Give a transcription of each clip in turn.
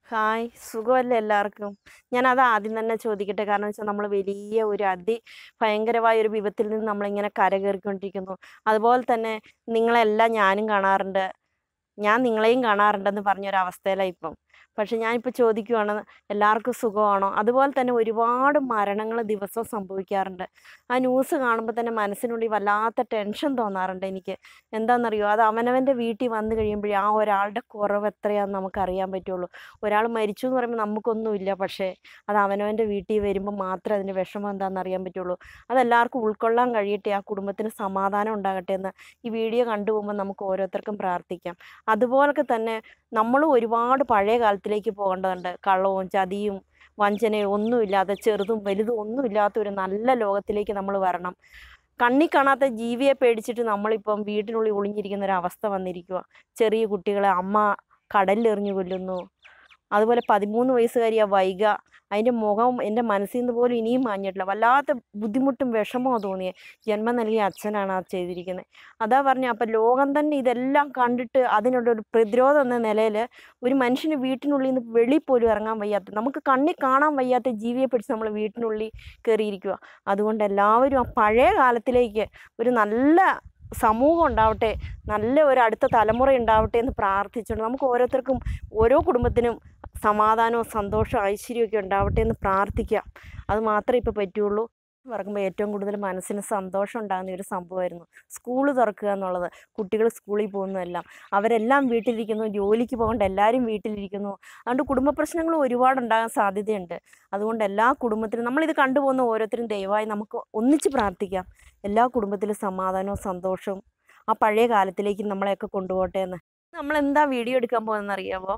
hi സുഖമല്ലേ എല്ലാവർക്കും ഞാൻ അത് ആദ്യം തന്നെ ചോദിക്കട്ടെ കാരണം വെച്ചാൽ നമ്മൾ വലിയ ഒരു അതി ഭയങ്കരമായ ഒരു വിപത്തിൽ നിന്ന് നമ്മളിങ്ങനെ കരകയറിക്കൊണ്ടിരിക്കുന്നു അതുപോലെ തന്നെ നിങ്ങളെല്ലാം ഞാനും കാണാറുണ്ട് ഞാൻ നിങ്ങളെയും കാണാറുണ്ടെന്ന് പറഞ്ഞൊരവസ്ഥയിലാണ് ഇപ്പം പക്ഷെ ഞാനിപ്പോൾ ചോദിക്കുവാണ് എല്ലാവർക്കും സുഖമാണോ അതുപോലെ തന്നെ ഒരുപാട് മരണങ്ങൾ ദിവസവും സംഭവിക്കാറുണ്ട് ആ ന്യൂസ് കാണുമ്പോൾ തന്നെ മനസ്സിനുള്ളിൽ വല്ലാത്ത ടെൻഷൻ തോന്നാറുണ്ട് എനിക്ക് എന്താണെന്നറിയോ അത് അവനവൻ്റെ വീട്ടിൽ വന്നു കഴിയുമ്പോഴേ ആ ഒരാളുടെ കുറവ് എത്രയാണെന്ന് നമുക്കറിയാൻ പറ്റുള്ളൂ ഒരാൾ മരിച്ചു എന്ന് പറയുമ്പോൾ നമുക്കൊന്നുമില്ല പക്ഷേ അത് അവനവൻ്റെ വീട്ടിൽ വരുമ്പോൾ മാത്രമേ അതിൻ്റെ വിഷമം എന്താണെന്ന് അറിയാൻ പറ്റുള്ളൂ അതെല്ലാവർക്കും ഉൾക്കൊള്ളാൻ കഴിയട്ടെ ആ കുടുംബത്തിന് സമാധാനം ഉണ്ടാകട്ടെ എന്ന് ഈ വീഡിയോ കണ്ടുപോകുമ്പോൾ നമുക്ക് ഓരോരുത്തർക്കും പ്രാർത്ഥിക്കാം അതുപോലൊക്കെ തന്നെ നമ്മൾ ഒരുപാട് പഴയ കാലത്തിലേക്ക് പോകേണ്ടതുണ്ട് കള്ളവും ചതിയും വഞ്ചനയും ഒന്നുമില്ലാതെ ചെറുതും വലുതും ഒന്നുമില്ലാത്ത ഒരു നല്ല ലോകത്തിലേക്ക് നമ്മൾ വരണം കണ്ണി കാണാത്ത ജീവിയെ പേടിച്ചിട്ട് നമ്മളിപ്പം വീട്ടിനുള്ളിൽ ഒളിഞ്ഞിരിക്കുന്ന ഒരു അവസ്ഥ വന്നിരിക്കുക ചെറിയ കുട്ടികളെ അമ്മ കടലിലെറിഞ്ഞു കൊല്ലുന്നു അതുപോലെ പതിമൂന്ന് വയസ്സുകാരിയാ വൈഗ അതിൻ്റെ മുഖം എൻ്റെ മനസ്സിൽ നിന്ന് പോലും ഇനിയും മാഞ്ഞിട്ടില്ല വല്ലാത്ത ബുദ്ധിമുട്ടും വിഷമമോ തോന്നിയേ ജന്മം നൽകിയ അച്ഛനാണ് അത് ചെയ്തിരിക്കുന്നത് അതാ പറഞ്ഞ അപ്പം ലോകം തന്നെ ഇതെല്ലാം കണ്ടിട്ട് അതിനുള്ള ഒരു പ്രതിരോധം എന്ന നിലയിൽ ഒരു മനുഷ്യന് വീട്ടിനുള്ളിൽ നിന്ന് വെളിയിൽ പോലും ഇറങ്ങാൻ വയ്യാത്ത നമുക്ക് കണ്ണി കാണാൻ വയ്യാത്ത ജീവിയെ പിടിച്ച് നമ്മൾ വീട്ടിനുള്ളിൽ കയറിയിരിക്കുക അതുകൊണ്ട് എല്ലാവരും ആ പഴയ കാലത്തിലേക്ക് ഒരു നല്ല സമൂഹം ഉണ്ടാവട്ടെ നല്ല ഒരു അടുത്ത തലമുറ ഉണ്ടാവട്ടെ എന്ന് പ്രാർത്ഥിച്ചുകൊണ്ട് നമുക്ക് ഓരോരുത്തർക്കും ഓരോ കുടുംബത്തിനും സമാധാനവും സന്തോഷവും ഐശ്വര്യമൊക്കെ ഉണ്ടാവട്ടെ എന്ന് പ്രാർത്ഥിക്കാം അത് മാത്രമേ ഇപ്പോൾ പറ്റുള്ളൂ പറക്കുമ്പോൾ ഏറ്റവും കൂടുതൽ മനസ്സിന് സന്തോഷം ഉണ്ടാകുന്ന ഒരു സംഭവമായിരുന്നു സ്കൂൾ തുറക്കുക എന്നുള്ളത് കുട്ടികൾ സ്കൂളിൽ പോകുന്നതെല്ലാം അവരെല്ലാം വീട്ടിലിരിക്കുന്നു ജോലിക്ക് പോകേണ്ട എല്ലാവരും വീട്ടിലിരിക്കുന്നു അതുകൊണ്ട് കുടുംബ പ്രശ്നങ്ങൾ ഒരുപാട് ഉണ്ടാകാൻ സാധ്യതയുണ്ട് അതുകൊണ്ട് എല്ലാ കുടുംബത്തിലും നമ്മളിത് കണ്ടുപോകുന്ന ഓരോരുത്തരും ദയവായി നമുക്ക് ഒന്നിച്ച് പ്രാർത്ഥിക്കാം എല്ലാ കുടുംബത്തിലും സമാധാനവും സന്തോഷവും ആ പഴയ കാലത്തിലേക്ക് നമ്മളെയൊക്കെ കൊണ്ടുപോകട്ടെ എന്ന് നമ്മൾ എന്താ വീഡിയോ എടുക്കാൻ പോകുന്നതെന്ന് അറിയാമോ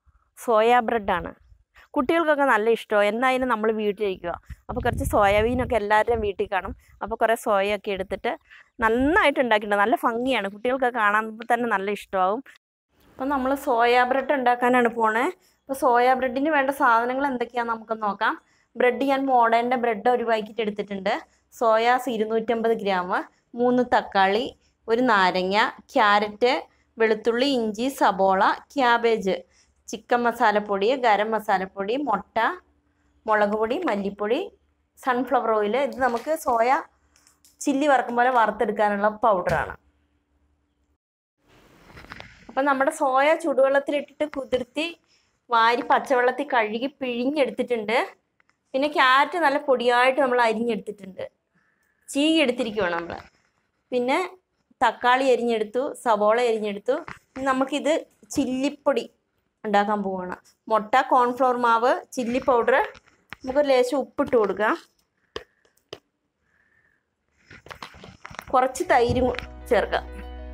സോയാ ബ്രെഡാണ് കുട്ടികൾക്കൊക്കെ നല്ല ഇഷ്ടമാണ് എന്തായാലും നമ്മൾ വീട്ടിലിരിക്കുക അപ്പോൾ കുറച്ച് സോയാബീനൊക്കെ എല്ലാവരുടെയും വീട്ടിൽ കാണും അപ്പോൾ കുറേ സോയയൊക്കെ എടുത്തിട്ട് നന്നായിട്ട് ഉണ്ടാക്കിയിട്ടുണ്ട് നല്ല ഭംഗിയാണ് കുട്ടികൾക്കൊക്കെ കാണുമ്പോൾ തന്നെ നല്ല ഇഷ്ടമാവും അപ്പോൾ നമ്മൾ സോയാ ബ്രെഡ് ഉണ്ടാക്കാനാണ് പോണേ അപ്പോൾ സോയാ ബ്രെഡിന് വേണ്ട സാധനങ്ങൾ എന്തൊക്കെയാണെന്ന് നമുക്ക് നോക്കാം ബ്രെഡ് ഞാൻ മോഡേൻ്റെ ബ്രെഡ് ഒരു പാക്കറ്റ് എടുത്തിട്ടുണ്ട് സോയാസ് ഇരുന്നൂറ്റമ്പത് ഗ്രാം മൂന്ന് തക്കാളി ഒരു നാരങ്ങ ക്യാരറ്റ് വെളുത്തുള്ളി ഇഞ്ചി സബോള ക്യാബേജ് ചിക്കൻ മസാലപ്പൊടി ഗരം മസാലപ്പൊടി മുട്ട മുളക് പൊടി മല്ലിപ്പൊടി സൺഫ്ലവർ ഓയിൽ ഇത് നമുക്ക് സോയ ചില്ലി വറക്കും പോലെ വറുത്തെടുക്കാനുള്ള പൗഡറാണ് അപ്പം നമ്മുടെ സോയ ചുടുവെള്ളത്തിലിട്ടിട്ട് കുതിർത്തി വാരി പച്ചവെള്ളത്തിൽ കഴുകി പിഴിഞ്ഞെടുത്തിട്ടുണ്ട് പിന്നെ ക്യാരറ്റ് നല്ല പൊടിയായിട്ട് നമ്മൾ അരിഞ്ഞെടുത്തിട്ടുണ്ട് ചീകി എടുത്തിരിക്കുവാണ് നമ്മൾ പിന്നെ തക്കാളി അരിഞ്ഞെടുത്തു സവോള അരിഞ്ഞെടുത്തു ഇനി നമുക്കിത് ചില്ലിപ്പൊടി ഉണ്ടാക്കാൻ പോവുകയാണ് മുട്ട കോൺഫ്ലോർ മാവ് ചില്ലി പൗഡർ നമുക്ക് ലേശം ഉപ്പിട്ട് കൊടുക്കാം കുറച്ച് തൈരും ചേർക്കാം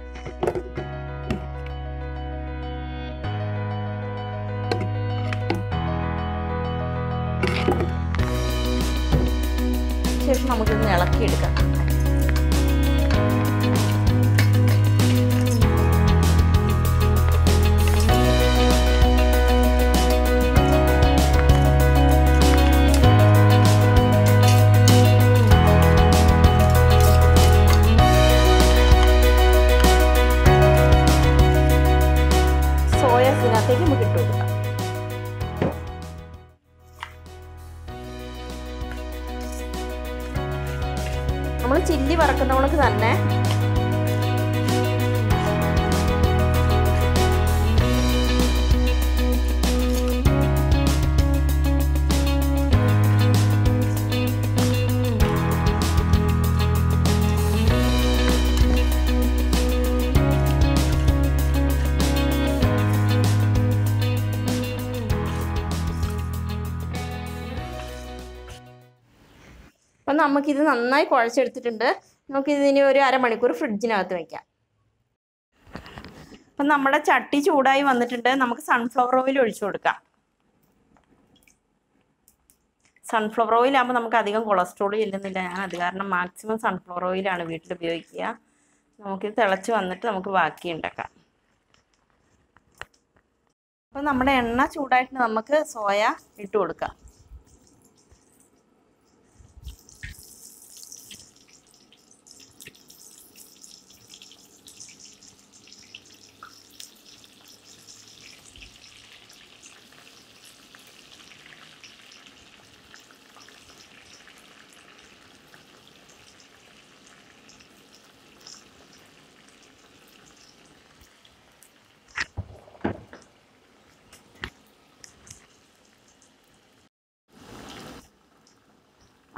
ശേഷം നമുക്കിത് ഇളക്കിയെടുക്കാം സോയാസിനകത്തേക്ക് നമുക്ക് ഇട്ട് കൊടുക്കാം നമ്മൾ ചില്ലി വറക്കുന്നവൾക്ക് തന്നെ അപ്പം നമുക്കിത് നന്നായി കുഴച്ചെടുത്തിട്ടുണ്ട് നമുക്കിതിനി ഒരു അരമണിക്കൂർ ഫ്രിഡ്ജിനകത്ത് വയ്ക്കാം അപ്പം നമ്മുടെ ചട്ടി ചൂടായി വന്നിട്ടുണ്ട് നമുക്ക് സൺഫ്ലവർ ഓയിൽ ഒഴിച്ചു കൊടുക്കാം സൺഫ്ലവർ ഓയിലാകുമ്പോൾ നമുക്ക് അധികം കൊളസ്ട്രോൾ ചെല്ലുന്നില്ല ഞാൻ അത് കാരണം മാക്സിമം സൺഫ്ലവർ ഓയിലാണ് വീട്ടിൽ ഉപയോഗിക്കുക നമുക്കിത് തിളച്ച് വന്നിട്ട് നമുക്ക് ബാക്കി ഉണ്ടാക്കാം അപ്പോൾ നമ്മുടെ എണ്ണ ചൂടായിട്ട് നമുക്ക് സോയ ഇട്ട് കൊടുക്കാം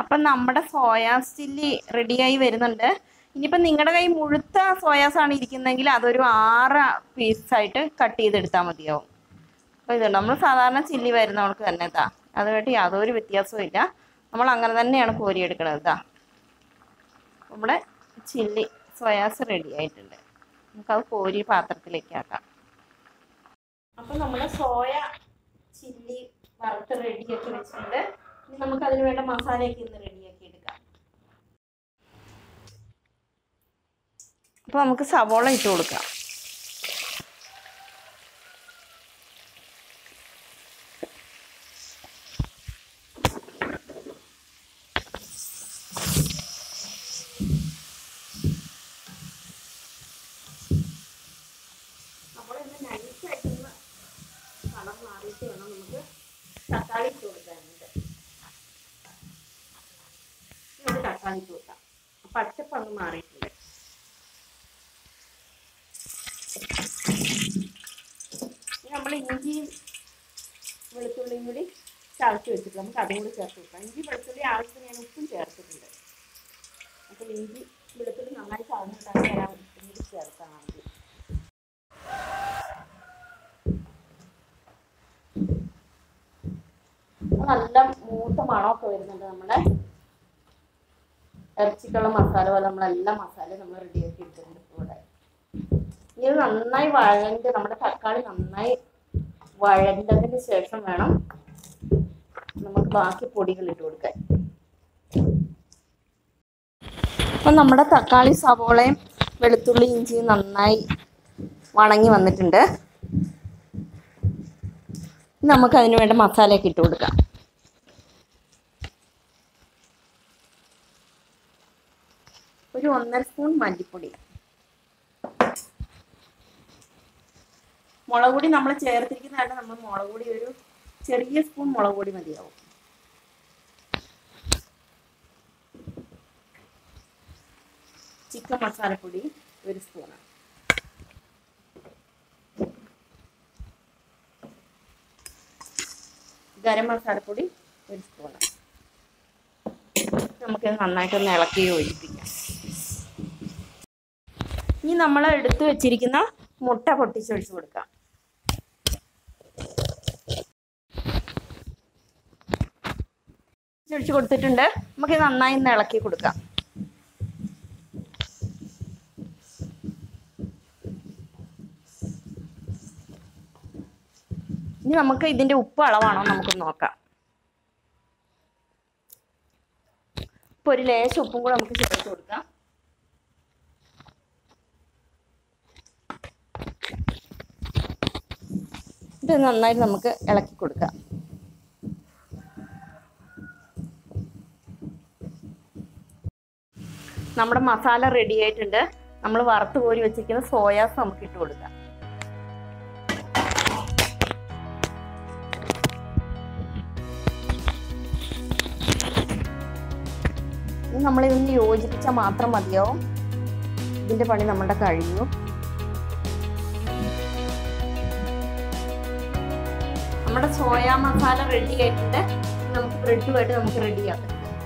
അപ്പം നമ്മുടെ സോയാസ് ചില്ലി റെഡിയായി വരുന്നുണ്ട് ഇനിയിപ്പം നിങ്ങളുടെ കൈ മുഴുത്ത സോയാസ് ആണ് ഇരിക്കുന്നതെങ്കിൽ അതൊരു ആറ് പീസായിട്ട് കട്ട് ചെയ്തെടുത്താൽ മതിയാവും അപ്പോൾ ഇത് നമ്മൾ സാധാരണ ചില്ലി വരുന്നവർക്ക് തന്നെ ഇതാ അതുമായിട്ട് യാതൊരു വ്യത്യാസവും ഇല്ല നമ്മൾ അങ്ങനെ തന്നെയാണ് കോരിയെടുക്കുന്നത് ഇതാ നമ്മുടെ ചില്ലി സോയാസ് റെഡി ആയിട്ടുണ്ട് നമുക്കത് കോരി പാത്രത്തിലേക്ക് ആക്കാം അപ്പം നമ്മൾ സോയ ചില്ലി വറുത്ത് റെഡിയാക്കി വെച്ചിട്ടുണ്ട് ഇനി നമുക്ക് അതിന് വേണ്ട മസാലയൊക്കെ ഇന്ന് റെഡിയാക്കി എടുക്കാം അപ്പോൾ നമുക്ക് സവോള ഇട്ട് കൊടുക്കാം നമ്മളിന്ന് നൈസായിട്ടൊന്ന് കളം മാറിയിട്ട് വേണം നമുക്ക് തക്കാളി ഇട്ട് കൊടുക്കാനുണ്ട് നമുക്ക് തക്കാളി ഇട്ട് കൊടുക്കാം പച്ചപ്പങ്ങ് മാറിയിട്ടുണ്ട് ഇനി നമ്മൾ ഇഞ്ചിയും വെളുത്തുള്ളിയും കൂടി ചതച്ച് വെച്ചിട്ട് നമുക്ക് അതും കൂടി ചേർത്ത് കൊടുക്കാം ഇഞ്ചി വെളുത്തുള്ളി ആവശ്യത്തിന് ഞാൻ ഉപ്പും ചേർത്തിട്ടുണ്ട് അപ്പോൾ ഇഞ്ചി വെളുത്തുള്ളി നന്നായി ചതഞ്ഞിട്ടാണ് തരാൻ ഉപ്പും കൂടി ചേർക്കാൻ വേണ്ടി നല്ല മൂത്ത മണമൊക്കെ വരുന്നുണ്ട് നമ്മുടെ ഇറച്ചിക്കുള്ള മസാല പോലെ നമ്മളെല്ലാ മസാലയും നമ്മൾ റെഡിയാക്കി എടുത്തിട്ടുണ്ട് ഇവിടെ ഇനി ഇത് നന്നായി വഴണ്ട് നമ്മുടെ തക്കാളി നന്നായി വഴണ്ടതിന് ശേഷം വേണം നമുക്ക് ബാക്കി പൊടികൾ ഇട്ട് കൊടുക്കാൻ അപ്പം നമ്മുടെ തക്കാളി സവോളയും വെളുത്തുള്ളി ഇഞ്ചിയും നന്നായി വണങ്ങി വന്നിട്ടുണ്ട് നമുക്ക് അതിന് വേണ്ട മസാലയൊക്കെ ഇട്ട് കൊടുക്കാം ഒരു ഒന്നര സ്പൂൺ മല്ലിപ്പൊടി മുളക് പൊടി നമ്മൾ ചേർത്തിരിക്കുന്നതാണ് നമ്മൾ മുളക് പൊടി ഒരു ചെറിയ സ്പൂൺ മുളക് പൊടി മതിയാവും ചിക്കൻ മസാലപ്പൊടി ഒരു സ്പൂണ് ഗരം മസാലപ്പൊടി ഒരു സ്പൂണ് നമുക്കിത് നന്നായിട്ടൊന്ന് ഇളക്കി യോജിപ്പിക്കാം ഇനി നമ്മൾ എടുത്തു വെച്ചിരിക്കുന്ന മുട്ട പൊട്ടിച്ചൊഴിച്ച് കൊടുക്കാം ഒഴിച്ച് കൊടുത്തിട്ടുണ്ട് നമുക്ക് നന്നായി ഒന്ന് ഇളക്കി കൊടുക്കാം ഇനി നമുക്ക് ഇതിന്റെ ഉപ്പ് അളവാണോ നമുക്ക് നോക്കാം ഇപ്പൊ ഒരു ലേശം ഉപ്പും കൂടെ നമുക്ക് ചേർത്ത് കൊടുക്കാം ഇത് നന്നായിട്ട് നമുക്ക് ഇളക്കി കൊടുക്കാം നമ്മുടെ മസാല റെഡി ആയിട്ടുണ്ട് നമ്മൾ വറുത്ത് കോരി വെച്ചിരിക്കുന്ന സോയാസ് നമുക്ക് ഇട്ട് കൊടുക്കാം ഇനി നമ്മൾ ഇതൊന്ന് യോജിപ്പിച്ചാൽ മാത്രം മതിയാവും ഇതിന്റെ പണി നമ്മുടെ കഴിഞ്ഞു നമ്മുടെ സോയ മസാല റെഡി ആയിട്ടുണ്ട് ഇനി നമുക്ക് ബ്രെഡുമായിട്ട് നമുക്ക് റെഡിയാക്കാം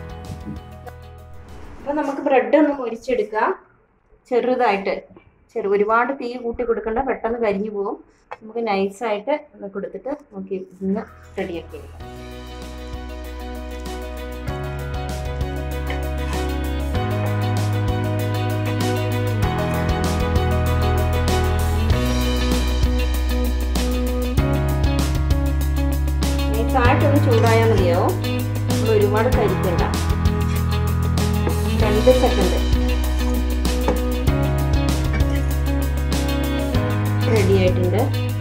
അപ്പൊ നമുക്ക് ബ്രെഡ് ഒന്ന് മുരിച്ചെടുക്കാം ചെറുതായിട്ട് ചെറു ഒരുപാട് തീ കൂട്ടി കൊടുക്കണ്ട പെട്ടെന്ന് കരിഞ്ഞു പോകും നമുക്ക് നൈസായിട്ട് ഒന്ന് കൊടുത്തിട്ട് നമുക്ക് ഇന്ന് റെഡിയാക്കി എടുക്കാം നൈസായിട്ടൊന്ന് ചൂടായാൽ മതിയാവും നമ്മൾ ഒരുപാട് കരിക്കണ്ട രണ്ട് സെക്കൻഡ് റെഡി ആയിട്ടുണ്ട്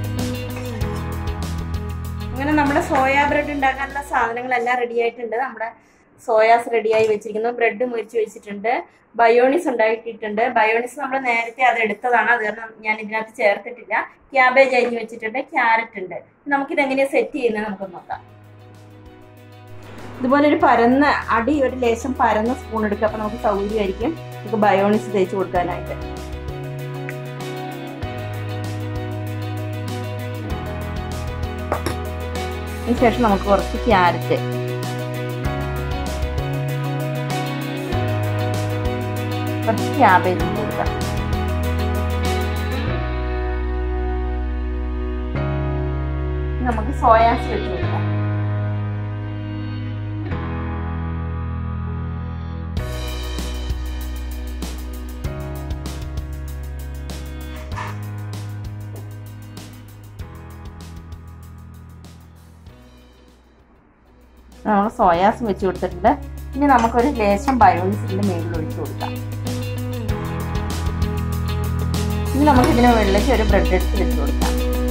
അങ്ങനെ നമ്മുടെ സോയ ബ്രെഡ് ഉണ്ടാക്കാനുള്ള സാധനങ്ങളെല്ലാം റെഡി ആയിട്ടുണ്ട് നമ്മുടെ സോയാസ് റെഡിയായി വെച്ചിരിക്കുന്നു ബ്രെഡ് മുരിച്ച് വെച്ചിട്ടുണ്ട് ബയോണിസ് ഉണ്ടാക്കിയിട്ടുണ്ട് ബയോണിസ് നമ്മൾ നേരത്തെ അത് എടുത്തതാണ് അത് കാരണം ഞാൻ ഇതിനകത്ത് ചേർത്തിട്ടില്ല ക്യാബേജ് അരിഞ്ഞ് വെച്ചിട്ടുണ്ട് ക്യാരറ്റ് ഉണ്ട് നമുക്കിത് എങ്ങനെയാ സെറ്റ് ചെയ്യുന്നത് നമുക്ക് നോക്കാം ഇതുപോലെ ഒരു പരന്ന അടി ഒരു ലേശം പരന്ന സ്പൂൺ എടുക്കുക അപ്പൊ നമുക്ക് സൗകര്യമായിരിക്കും നമുക്ക് ബയോണിസ് തേച്ച് കൊടുക്കാനായിട്ട് അതിനുശേഷം നമുക്ക് കുറച്ച് ക്യാരറ്റ് കുറച്ച് ക്യാബേജ് ഇട്ട് കൊടുക്കാം ഇനി നമുക്ക് സോയാസ് വെച്ച് കൊടുക്കാം നമ്മൾ സോയാസ് വെച്ച് കൊടുത്തിട്ടുണ്ട് ഇനി നമുക്കൊരു ലേശം ബയോണിസിന്റെ മേളിൽ ഒഴിച്ചു കൊടുക്കാം ഇനി നമുക്ക് ഇതിന് മുകളിലേക്ക് ഒരു ബ്രെഡ് എടുത്ത് വെച്ച് കൊടുക്കാം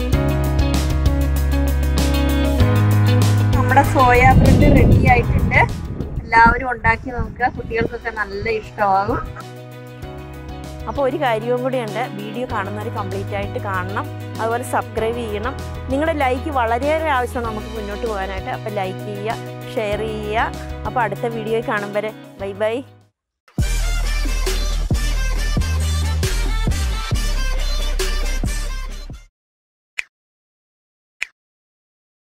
നമ്മുടെ സോയ ബ്രെഡ് റെഡി ആയിട്ടുണ്ട് എല്ലാവരും ഉണ്ടാക്കി നോക്കുക കുട്ടികൾക്കൊക്കെ നല്ല ഇഷ്ടമാകും അപ്പോൾ ഒരു കാര്യവും കൂടിയുണ്ട് വീഡിയോ കാണുന്നവർ കംപ്ലീറ്റ് ആയിട്ട് കാണണം അതുപോലെ സബ്സ്ക്രൈബ് ചെയ്യണം നിങ്ങളുടെ ലൈക്ക് വളരെയേറെ ആവശ്യമാണ് നമുക്ക് മുന്നോട്ട് പോകാനായിട്ട് അപ്പോൾ ലൈക്ക് ചെയ്യുക ഷെയർ ചെയ്യുക അപ്പോൾ അടുത്ത വീഡിയോ കാണും വരെ ബൈ ബൈ